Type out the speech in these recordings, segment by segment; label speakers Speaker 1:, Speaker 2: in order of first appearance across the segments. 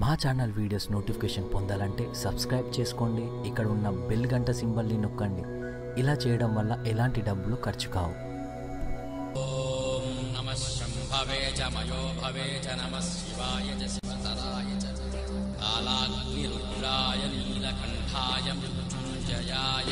Speaker 1: మా channel videos notification పొందాలంటే subscribe చేసుకోండి ఇక్కడ ఉన్న బెల్ గంట సింబల్ని నొక్కండి ఇలా చేయడం వల్ల ఎలాంటి డబ్బులు ఖర్చు కావు
Speaker 2: ॐ नमः शम्भवे च मयो भवे च नमः शिवाय च शिवतराय च कालाग्निरुद्राय नीलकण्ठाय मृत्युञ्जयाय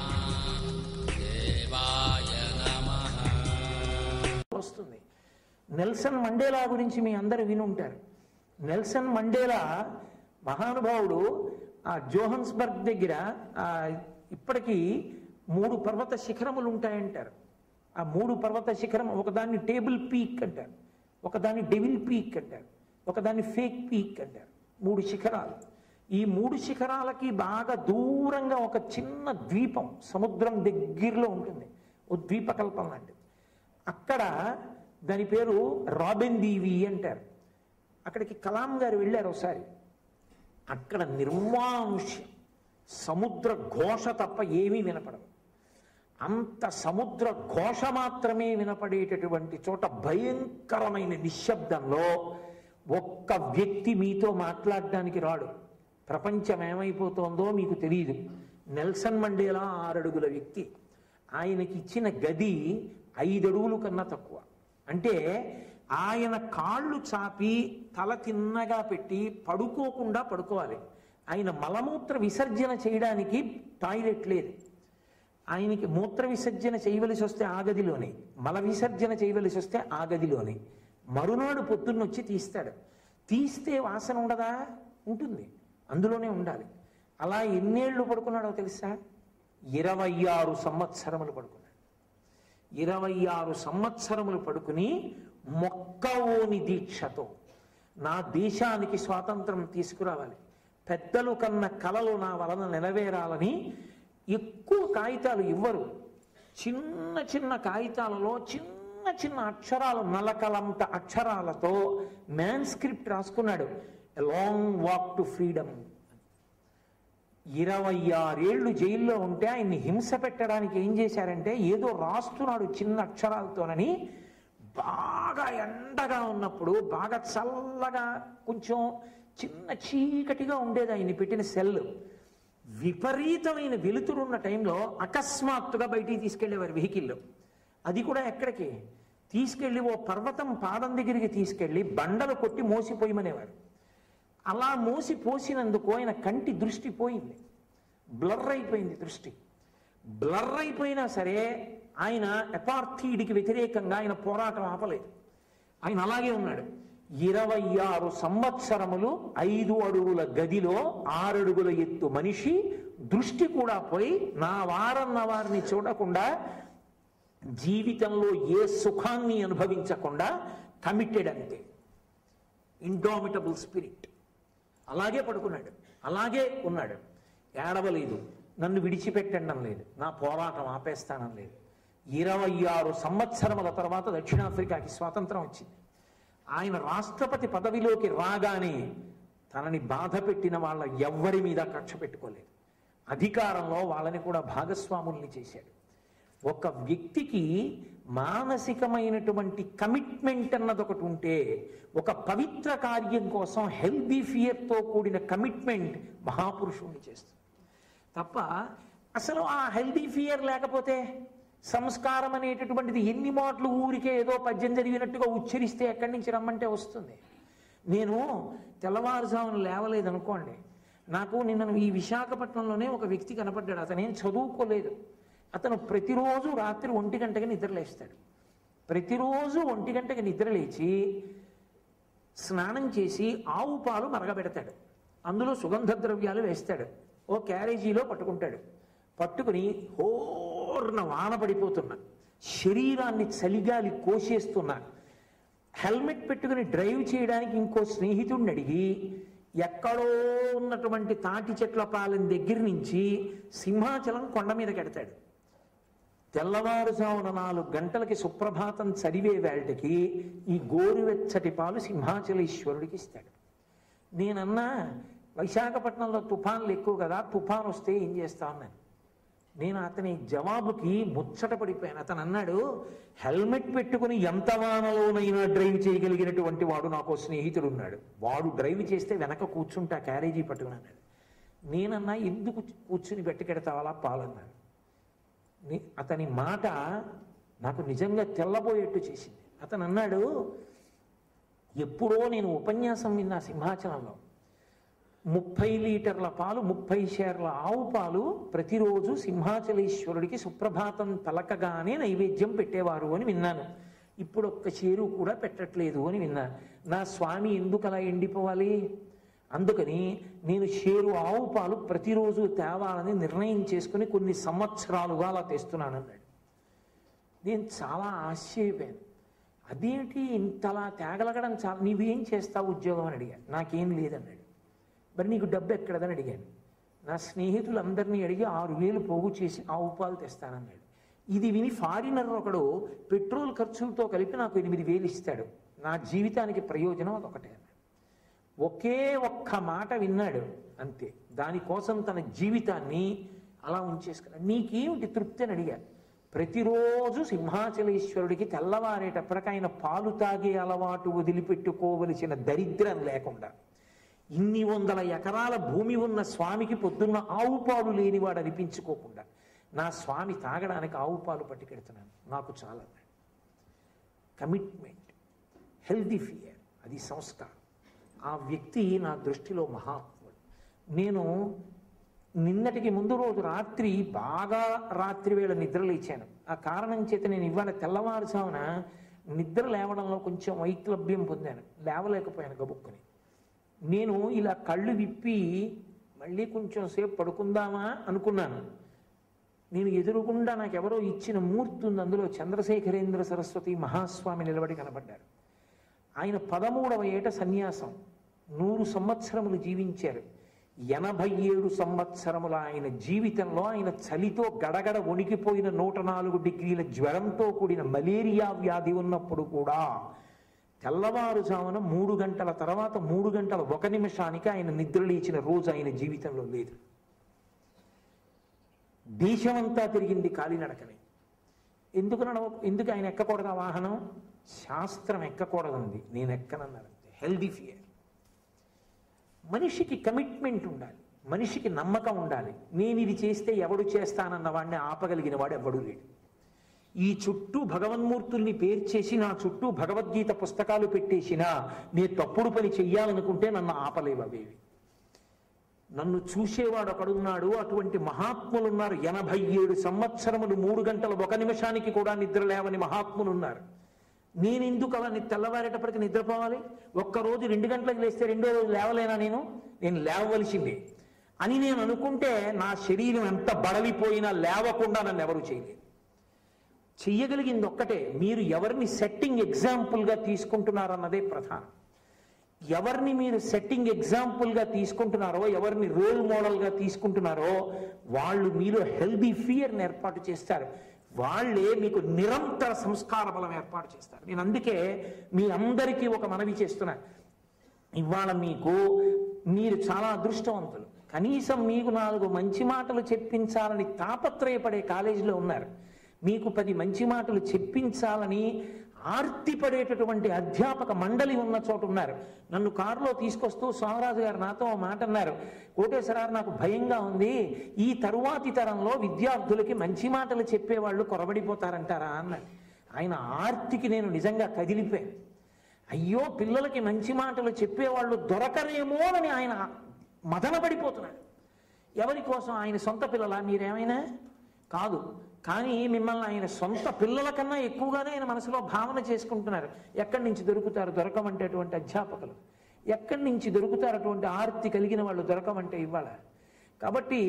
Speaker 2: महादेवाय नमः
Speaker 3: వస్తుంది నెల్సన్ మండేలా గురించి మీ అందరు వినుంటారు నెల్సన్ మండేలా మహానుభావుడు ఆ జోహన్స్బర్గ్ దగ్గర ఆ ఇప్పటికీ మూడు పర్వత శిఖరములు ఉంటాయంటారు ఆ మూడు పర్వత శిఖరం ఒకదాన్ని టేబుల్ పీక్ అంటారు ఒకదాన్ని డెవిల్ పీక్ అంటారు ఒకదాన్ని ఫేక్ పీక్ అంటారు మూడు శిఖరాలు ఈ మూడు శిఖరాలకి బాగా దూరంగా ఒక చిన్న ద్వీపం సముద్రం దగ్గరలో ఉంటుంది ఓ ద్వీపకల్పం లాంటిది అక్కడ దాని పేరు రాబిన్ దీవి అంటారు అక్కడికి కలాం గారు వెళ్ళారు ఒకసారి అక్కడ నిర్మానుష్యం సముద్ర ఘోష తప్ప ఏమీ వినపడదు అంత సముద్ర ఘోష మాత్రమే వినపడేటటువంటి చోట భయంకరమైన నిశ్శబ్దంలో ఒక్క వ్యక్తి మీతో మాట్లాడడానికి రాడు ప్రపంచం ఏమైపోతోందో మీకు తెలియదు నెల్సన్ మండేలా ఆరడుగుల వ్యక్తి ఆయనకి ఇచ్చిన గది ఐదడుగులు కన్నా తక్కువ అంటే ఆయన కాళ్ళు చాపి తల తిన్నగా పెట్టి పడుకోకుండా పడుకోవాలి ఆయన మలమూత్ర విసర్జన చేయడానికి టాయిలెట్ లేదు ఆయనకి మూత్ర విసర్జన చేయవలసి వస్తే ఆ గదిలోనే మల విసర్జన చేయవలసి వస్తే ఆ గదిలోనే మరునాడు పొద్దున్న వచ్చి తీస్తాడు తీస్తే వాసన ఉండదా ఉంటుంది అందులోనే ఉండాలి అలా ఎన్నేళ్ళు పడుకున్నాడో తెలుసా ఇరవై ఆరు సంవత్సరములు పడుకున్నాడు ఇరవై ఆరు సంవత్సరములు పడుకుని మొక్కవోని దీక్షతో నా దేశానికి స్వాతంత్రం తీసుకురావాలి పెద్దలు కన్న కలలు నా వలన నెరవేరాలని ఎక్కువ కాగితాలు ఇవ్వరు చిన్న చిన్న కాగితాలలో చిన్న చిన్న అక్షరాలు నలకలంత అక్షరాలతో మ్యాన్ స్క్రిప్ట్ రాసుకున్నాడు లాంగ్ వాక్ టు ఫ్రీడమ్ ఇరవై ఆరేళ్లు జైల్లో ఉంటే ఆయన్ని హింస పెట్టడానికి ఏం చేశారంటే ఏదో రాస్తున్నాడు చిన్న అక్షరాలతోనని బాగా ఎండగా ఉన్నప్పుడు బాగా చల్లగా కొంచెం చిన్న చీకటిగా ఉండేది ఆయన్ని పెట్టిన సెల్ విపరీతమైన వెలుతురున్న టైంలో అకస్మాత్తుగా బయటికి తీసుకెళ్లేవారు వెహికల్లో అది కూడా ఎక్కడికి తీసుకెళ్లి ఓ పర్వతం పాదం దగ్గరికి తీసుకెళ్లి బండలు కొట్టి మోసిపోయమనేవారు అలా మోసి పోసినందుకు ఆయన కంటి దృష్టి పోయింది బ్లర్ అయిపోయింది దృష్టి బ్లర్ అయిపోయినా సరే ఆయన అపార్థీడికి వ్యతిరేకంగా ఆయన పోరాటం ఆపలేదు ఆయన అలాగే ఉన్నాడు ఇరవై ఆరు సంవత్సరములు ఐదు అడుగుల గదిలో ఆరడుగుల ఎత్తు మనిషి దృష్టి కూడా పోయి నా వారన్న వారిని చూడకుండా జీవితంలో ఏ సుఖాన్ని అనుభవించకుండా కమిటెడ్ అంతే ఇండామిటబుల్ స్పిరిట్ అలాగే పడుకున్నాడు అలాగే ఉన్నాడు ఏడవలేదు నన్ను విడిచిపెట్టడం లేదు నా పోరాటం ఆపేస్తానం లేదు ఇరవై ఆరు సంవత్సరముల తర్వాత దక్షిణాఫ్రికాకి స్వాతంత్రం వచ్చింది ఆయన రాష్ట్రపతి పదవిలోకి రాగానే తనని బాధ పెట్టిన వాళ్ళ ఎవ్వరి మీద కక్ష పెట్టుకోలేదు అధికారంలో వాళ్ళని కూడా భాగస్వాముల్ని చేశాడు ఒక వ్యక్తికి మానసికమైనటువంటి కమిట్మెంట్ అన్నది ఒకటి ఉంటే ఒక పవిత్ర కార్యం కోసం హెల్దీ ఫియర్తో కూడిన కమిట్మెంట్ మహాపురుషుణ్ణి చేస్తుంది తప్ప అసలు ఆ హెల్దీ ఫియర్ లేకపోతే సంస్కారం అనేటటువంటిది ఎన్ని మాటలు ఊరికే ఏదో పద్యం చదివినట్టుగా ఉచ్చరిస్తే ఎక్కడి నుంచి రమ్మంటే వస్తుంది నేను తెల్లవారుజామున లేవలేదనుకోండి నాకు నిన్న ఈ విశాఖపట్నంలోనే ఒక వ్యక్తి కనపడ్డాడు అతనేం చదువుకోలేదు అతను ప్రతిరోజు రాత్రి ఒంటి గంటకి నిద్రలేస్తాడు ప్రతిరోజు ఒంటి గంటకి నిద్రలేచి స్నానం చేసి ఆవు పాలు మరగబెడతాడు అందులో సుగంధ ద్రవ్యాలు వేస్తాడు ఓ క్యారేజీలో పట్టుకుంటాడు పట్టుకుని హోర్న వాన పడిపోతున్నా శరీరాన్ని చలిగాలి కోసేస్తున్నా హెల్మెట్ పెట్టుకుని డ్రైవ్ చేయడానికి ఇంకో స్నేహితుడిని అడిగి ఎక్కడో ఉన్నటువంటి తాటి చెట్ల పాలెం దగ్గర నుంచి సింహాచలం కొండ మీద కడతాడు తెల్లవారుజామున నాలుగు గంటలకి సుప్రభాతం చదివే వేళకి ఈ గోరువెచ్చటి పాలు సింహాచలేశ్వరుడికి ఇస్తాడు నేనన్నా విశాఖపట్నంలో తుఫాన్లు ఎక్కువ కదా తుఫాన్ వస్తే ఏం చేస్తా అన్నాను నేను అతని జవాబుకి ముచ్చట పడిపోయాను అతను అన్నాడు హెల్మెట్ పెట్టుకుని ఎంత వానలోనైనా డ్రైవ్ చేయగలిగినటువంటి వాడు నాకు ఓ స్నేహితుడు ఉన్నాడు వాడు డ్రైవ్ చేస్తే వెనక కూర్చుంటా క్యారేజీ పట్టుకుని అన్నాడు నేనన్నా ఎందుకు కూర్చుని పెట్టకెడతావాలా పాలన్నాడు ని- అతని మాట నాకు నిజంగా తెల్లబోయేట్టు చేసింది అతను అన్నాడు ఎప్పుడో నేను ఉపన్యాసం విన్నా సింహాచలంలో ముప్పై లీటర్ల పాలు ముప్పై షేర్ల ఆవు పాలు ప్రతిరోజు సింహాచలేశ్వరుడికి సుప్రభాతం పలకగానే నైవేద్యం పెట్టేవారు అని విన్నాను ఇప్పుడు ఒక్క చేరు కూడా పెట్టట్లేదు అని విన్నాను నా స్వామి ఎందుకు అలా ఎండిపోవాలి అందుకని నేను షేరు ఆవు పాలు ప్రతిరోజు తేవాలని నిర్ణయం చేసుకుని కొన్ని సంవత్సరాలుగా అలా తెస్తున్నాను అన్నాడు నేను చాలా ఆశ్చర్యపోయాను అదేంటి ఇంతలా తేగలగడం చాలా నీవేం చేస్తావు ఉద్యోగం అని అడిగాను నాకేం లేదన్నాడు మరి నీకు డబ్బు ఎక్కడదని అడిగాను నా స్నేహితులందరినీ అడిగి ఆరు వేలు పోగు చేసి ఆవు పాలు తెస్తానన్నాడు ఇది విని ఫారినర్ ఒకడు పెట్రోల్ ఖర్చులతో కలిపి నాకు ఎనిమిది వేలు ఇస్తాడు నా జీవితానికి ప్రయోజనం అదొకటే అన్నాడు ఒకే ఒక్క మాట విన్నాడు అంతే దానికోసం తన జీవితాన్ని అలా ఉంచేసుకున్నాడు నీకేమిటి తృప్తి అని అడిగా ప్రతిరోజు సింహాచలేశ్వరుడికి తెల్లవారేటప్పటికి ఆయన పాలు తాగే అలవాటు వదిలిపెట్టుకోవలసిన దరిద్రం లేకుండా ఇన్ని వందల ఎకరాల భూమి ఉన్న స్వామికి పొద్దున్న ఆవు పాలు లేనివాడు అనిపించుకోకుండా నా స్వామి తాగడానికి ఆవు పాలు పట్టుకెడుతున్నాను నాకు చాలా కమిట్మెంట్ హెల్దీ ఫియర్ అది సంస్కారం ఆ వ్యక్తి నా దృష్టిలో మహాత్ముడు నేను నిన్నటికి ముందు రోజు రాత్రి బాగా రాత్రి వేళ నిద్ర లేచాను ఆ కారణం చేత నేను ఇవాళ తెల్లవారుజామున నిద్ర లేవడంలో కొంచెం వైక్లభ్యం పొందాను లేవలేకపోయాను గబుక్కుని నేను ఇలా కళ్ళు విప్పి మళ్ళీ కొంచెం సేపు పడుకుందామా అనుకున్నాను నేను ఎదురుగుండా నాకు ఎవరో ఇచ్చిన మూర్తి ఉంది అందులో చంద్రశేఖరేంద్ర సరస్వతి మహాస్వామి నిలబడి కనబడ్డారు ఆయన పదమూడవ ఏట సన్యాసం నూరు సంవత్సరములు జీవించారు ఎనభై ఏడు సంవత్సరముల ఆయన జీవితంలో ఆయన చలితో గడగడ వణికిపోయిన నూట నాలుగు డిగ్రీల జ్వరంతో కూడిన మలేరియా వ్యాధి ఉన్నప్పుడు కూడా తెల్లవారుజామున మూడు గంటల తర్వాత మూడు గంటల ఒక నిమిషానికి ఆయన నిద్ర లేచిన రోజు ఆయన జీవితంలో లేదు దేశమంతా తిరిగింది కాలినడకనే ఎందుకు నడవ ఎందుకు ఆయన ఎక్కకూడదు ఆ వాహనం శాస్త్రం ఎక్కకూడదండి నేను ఎక్కనన్నారు హెల్దీ ఫియర్ మనిషికి కమిట్మెంట్ ఉండాలి మనిషికి నమ్మకం ఉండాలి నేను ఇది చేస్తే ఎవడు చేస్తానన్న వాడిని ఆపగలిగిన వాడు ఎవడు లేడు ఈ చుట్టూ భగవన్మూర్తుల్ని పేర్చేసి నా చుట్టూ భగవద్గీత పుస్తకాలు పెట్టేసినా నేను తప్పుడు పని చెయ్యాలనుకుంటే నన్ను ఆపలేవు అవేవి నన్ను చూసేవాడు ఒకడున్నాడు అటువంటి మహాత్ములు ఉన్నారు ఎనభై ఏడు సంవత్సరములు మూడు గంటల ఒక నిమిషానికి కూడా నిద్ర లేవని మహాత్ములు ఉన్నారు నేను ఎందుకు అలా ని- తెల్లవారేటప్పటికి నిద్రపోవాలి ఒక్కరోజు రెండు గంటలకు లేస్తే రెండో రోజు లేవలేనా నేను నేను లేవవలసిందే అని నేను అనుకుంటే నా శరీరం ఎంత బడలిపోయినా లేవకుండా నన్ను ఎవరు చేయలేదు చెయ్యగలిగింది ఒక్కటే మీరు ఎవరిని సెట్టింగ్ ఎగ్జాంపుల్గా తీసుకుంటున్నారన్నదే ప్రధానం ఎవరిని మీరు సెట్టింగ్ ఎగ్జాంపుల్గా తీసుకుంటున్నారో ఎవరిని రోల్ మోడల్గా తీసుకుంటున్నారో వాళ్ళు మీలో హెల్దీ ఫియర్ని ఏర్పాటు చేస్తారు వాళ్ళే మీకు నిరంతర సంస్కార బలం ఏర్పాటు చేస్తారు నేను అందుకే మీ అందరికీ ఒక మనవి చేస్తున్నా ఇవాళ మీకు మీరు చాలా అదృష్టవంతులు కనీసం మీకు నాలుగు మంచి మాటలు చెప్పించాలని తాపత్రయపడే కాలేజీలో ఉన్నారు మీకు పది మంచి మాటలు చెప్పించాలని ఆర్తిపడేటటువంటి అధ్యాపక మండలి ఉన్న చోట ఉన్నారు నన్ను కారులో తీసుకొస్తూ సోమరాజు గారు నాతో ఓ మాట అన్నారు కోటేశ్వరారు నాకు భయంగా ఉంది ఈ తరువాతి తరంలో విద్యార్థులకి మంచి మాటలు చెప్పేవాళ్ళు కొరబడిపోతారంటారా అన్నారు ఆయన ఆర్తికి నేను నిజంగా కదిలిపోయాను అయ్యో పిల్లలకి మంచి మాటలు చెప్పేవాళ్ళు దొరకరేమోనని ఆయన మదన పడిపోతున్నాడు ఎవరి కోసం ఆయన సొంత పిల్లల మీరేమైనా కాదు కానీ మిమ్మల్ని ఆయన సొంత పిల్లల కన్నా ఎక్కువగానే ఆయన మనసులో భావన చేసుకుంటున్నారు ఎక్కడి నుంచి దొరుకుతారు దొరకమంటే అటువంటి అధ్యాపకులు ఎక్కడి నుంచి దొరుకుతారు అటువంటి ఆర్తి కలిగిన వాళ్ళు దొరకమంటే ఇవ్వాల కాబట్టి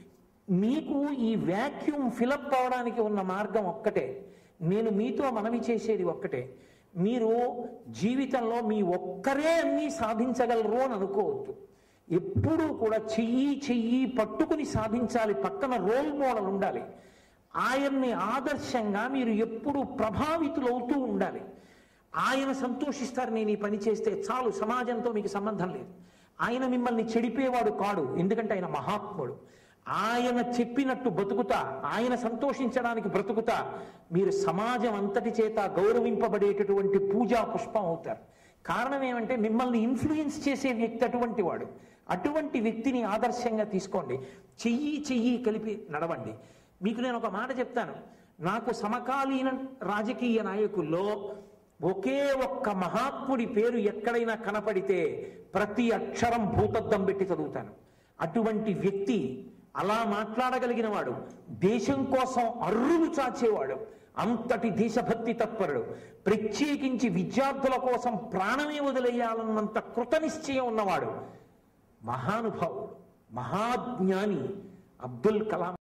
Speaker 3: మీకు ఈ వ్యాక్యూమ్ ఫిలప్ అవడానికి ఉన్న మార్గం ఒక్కటే నేను మీతో మనవి చేసేది ఒక్కటే మీరు జీవితంలో మీ ఒక్కరే అన్నీ సాధించగలరు అని అనుకోవద్దు ఎప్పుడూ కూడా చెయ్యి చెయ్యి పట్టుకుని సాధించాలి పక్కన రోల్ మోడల్ ఉండాలి ఆయన్ని ఆదర్శంగా మీరు ఎప్పుడూ ప్రభావితులవుతూ ఉండాలి ఆయన సంతోషిస్తారు నేను ఈ పని చేస్తే చాలు సమాజంతో మీకు సంబంధం లేదు ఆయన మిమ్మల్ని చెడిపేవాడు కాడు ఎందుకంటే ఆయన మహాత్ముడు ఆయన చెప్పినట్టు బ్రతుకుతా ఆయన సంతోషించడానికి బ్రతుకుతా మీరు సమాజం అంతటి చేత గౌరవింపబడేటటువంటి పూజా పుష్పం అవుతారు కారణం ఏమంటే మిమ్మల్ని ఇన్ఫ్లుయెన్స్ చేసే వ్యక్తి అటువంటి వాడు అటువంటి వ్యక్తిని ఆదర్శంగా తీసుకోండి చెయ్యి చెయ్యి కలిపి నడవండి మీకు నేను ఒక మాట చెప్తాను నాకు సమకాలీన రాజకీయ నాయకుల్లో ఒకే ఒక్క మహాత్ముడి పేరు ఎక్కడైనా కనపడితే ప్రతి అక్షరం భూతద్దం పెట్టి చదువుతాను అటువంటి వ్యక్తి అలా మాట్లాడగలిగిన వాడు దేశం కోసం అర్రులు చాచేవాడు అంతటి దేశభక్తి తత్పరుడు ప్రత్యేకించి విద్యార్థుల కోసం ప్రాణమే వదిలేయాలన్నంత కృతనిశ్చయం ఉన్నవాడు మహానుభావుడు మహాజ్ఞాని అబ్దుల్ కలాం